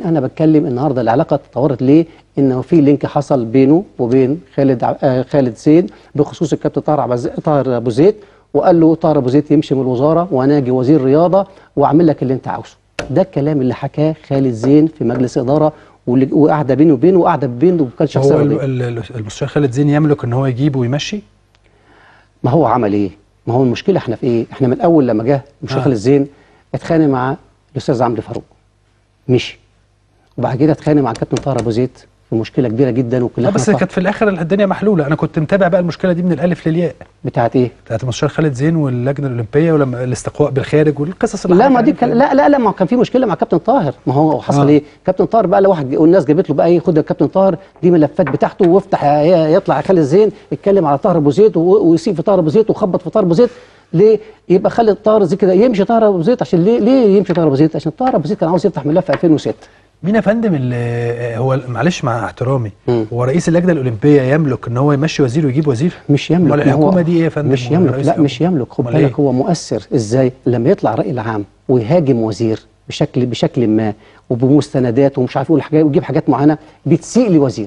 انا بتكلم النهارده العلاقه اتطورت ليه ان في لينك حصل بينه وبين خالد ع- آه خالد زين بخصوص الكابتن طاهر عبز... طاهر ابو زيد وقال له طاهر ابو زيد يمشي من الوزاره وانا اجي وزير رياضه واعمل لك اللي انت عاوزه ده الكلام اللي حكاه خالد زين في مجلس اداره واللي- وقعده بينه وبينه وقعده بينه وكان شخصيه هو ال- رياضية. ال- ال- المستشار خالد زين يملك ان هو يجيبه ويمشي ما هو عمل ايه؟ ما هو المشكله احنا في ايه؟ احنا من اول لما جه المشير آه. خالد زين اتخانق مع الاستاذ عمرو فاروق مشي وبعد كده اتخانق مع الكابتن طاهر ابو زيد في مشكله كبيره جدا وكلها لا بس كانت في الاخر الدنيا محلوله انا كنت متابع بقى المشكله دي من الالف للياء بتاعت ايه؟ بتاعت المستشار خالد زين واللجنه الاولمبيه ولما الاستقواء بالخارج والقصص اللي لا حضرتك ما دي عارفها كان لا لا لا ما كان في مشكله مع كابتن طاهر ما هو حصل آه. ايه كابتن طاهر بقى لو واحد والناس جابت له بقى ايه خد يا كابتن طاهر دي ملفات بتاعته وافتح يا- يطلع خالد زين يتكلم على طاهر ابو زيد و- ويسيب في طاهر ابو زيد وخبط في طاهر ابو زيد ليه يبقى خالد طاهر زي كده يمشي طاهر ابو زيد عشان ليه ليه يمشي طاهر ابو زيد عشان طاهر ابو زيد كان عاوز يفتح ملف 2006 مين يا فندم اللي هو معلش مع احترامي مم. هو رئيس اللجنه الاولمبيه يملك ان هو يمشي وزير ويجيب وزير مش يملك امال ما هو- الحكومه دي ايه يا فندم مش ولا يملك رئيس لا الحكومة؟ مش يملك خد أمال إيه؟ بالك هو مؤثر ازاي لما يطلع الراي العام ويهاجم وزير بشكل بشكل ما وبمستندات ومش عارف يقول حاجات ويجيب حاجات معينه بتسيء لوزير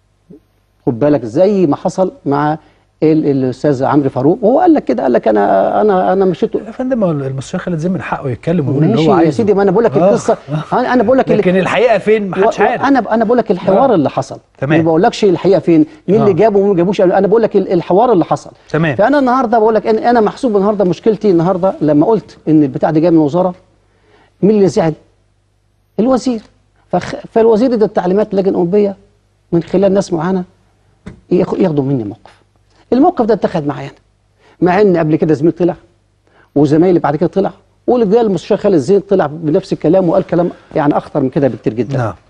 خد بالك زي ما حصل مع ال- الاستاذ عمرو فاروق وهو قال لك كده قال لك انا انا انا مشيت يا فندم هو المستشار خالد زين من حقه يتكلم ويقول اللي ماشي هو يا عايزه سيدي ما انا بقول لك آه. القصه انا انا بقول لك لكن الحقيقه فين محدش و- و- عارف انا انا بقول لك الحوار آه. اللي حصل تمام. ما بقولكش الحقيقه فين مين آه. اللي جابه ومين ما جابوش انا بقول لك ال- الحوار اللي حصل تمام. فانا النهارده بقول لك إن انا محسوب النهارده مشكلتي النهارده لما قلت ان البتاع ده جاي من الوزاره مين اللي زعل الوزير فخ... فالوزير ادى التعليمات للجنه الاولمبيه من خلال ناس معانا ياخ- ياخدوا مني موقف الموقف ده اتخذ معايا أنا. مع ان قبل كده زميل طلع وزمايلي بعد كده طلع واللي جه المستشار خالد زين طلع بنفس الكلام وقال كلام يعني اخطر من كده بكتير جدا نعم